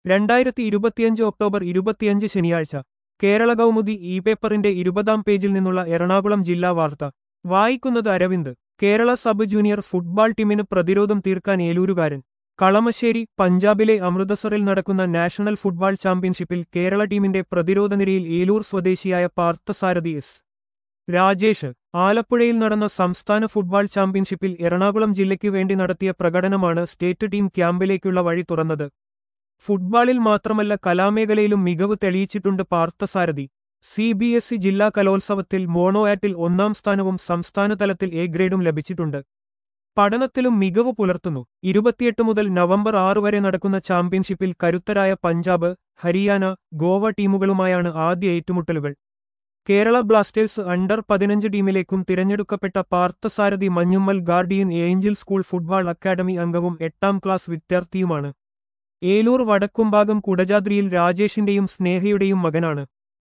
രണ്ടായിരത്തി ഇരുപത്തിയഞ്ച് ഒക്ടോബർ ഇരുപത്തിയഞ്ച് ശനിയാഴ്ച കേരള കൗമുദി ഇ പേപ്പറിന്റെ ഇരുപതാം പേജിൽ നിന്നുള്ള എറണാകുളം ജില്ലാ വാർത്ത വായിക്കുന്നത് Aravind Kerala sub junior football ടീമിന് പ്രതിരോധം തീർക്കാൻ ഏലൂരുകാരൻ കളമശ്ശേരി പഞ്ചാബിലെ അമൃതസറിൽ നടക്കുന്ന നാഷണൽ ഫുട്ബോൾ ചാമ്പ്യൻഷിപ്പിൽ കേരള ടീമിന്റെ പ്രതിരോധ നിരയിൽ ഏലൂർ സ്വദേശിയായ പാർത്ഥസാരഥി എസ് രാജേഷ് ആലപ്പുഴയിൽ നടന്ന സംസ്ഥാന ഫുട്ബോൾ ചാമ്പ്യൻഷിപ്പിൽ എറണാകുളം ജില്ലയ്ക്ക് വേണ്ടി നടത്തിയ പ്രകടനമാണ് സ്റ്റേറ്റ് ടീം ക്യാമ്പിലേക്കുള്ള വഴി തുറന്നത് ഫുട്ബോളിൽ മാത്രമല്ല കലാമേഖലയിലും മികവ് തെളിയിച്ചിട്ടുണ്ട് Parthasarathy C B S E ജില്ലാ കലോത്സവത്തിൽ മോണോ ആറ്റിൽ ഒന്നാം സ്ഥാനവും സംസ്ഥാന തലത്തിൽ എ ഗ്രേഡും ലഭിച്ചിട്ടുണ്ട് പഠനത്തിലും മികവ് പുലർത്തുന്നു ഇരുപത്തിയെട്ട് മുതൽ നവംബർ ആറ് വരെ നടക്കുന്ന ചാമ്പ്യൻഷിപ്പിൽ കരുത്തരായ പഞ്ചാബ് ഹരിയാന ഗോവ ടീമുകളുമായാണ് ആദ്യ ഏറ്റുമുട്ടലുകൾ കേരള ബ്ലാസ്റ്റേഴ്സ് അണ്ടർ പതിനഞ്ച് ടീമിലേക്കും തിരഞ്ഞെടുക്കപ്പെട്ട Parthasarathy Manjummel guardian angel school football academy അംഗവും എട്ടാം ക്ലാസ് വിദ്യാർത്ഥിയുമാണ് ഏലൂർ വടക്കുംഭാഗം കുടജാദ്രിയിൽ രാജേഷിന്റെയും സ്നേഹയുടെയും മകനാണ്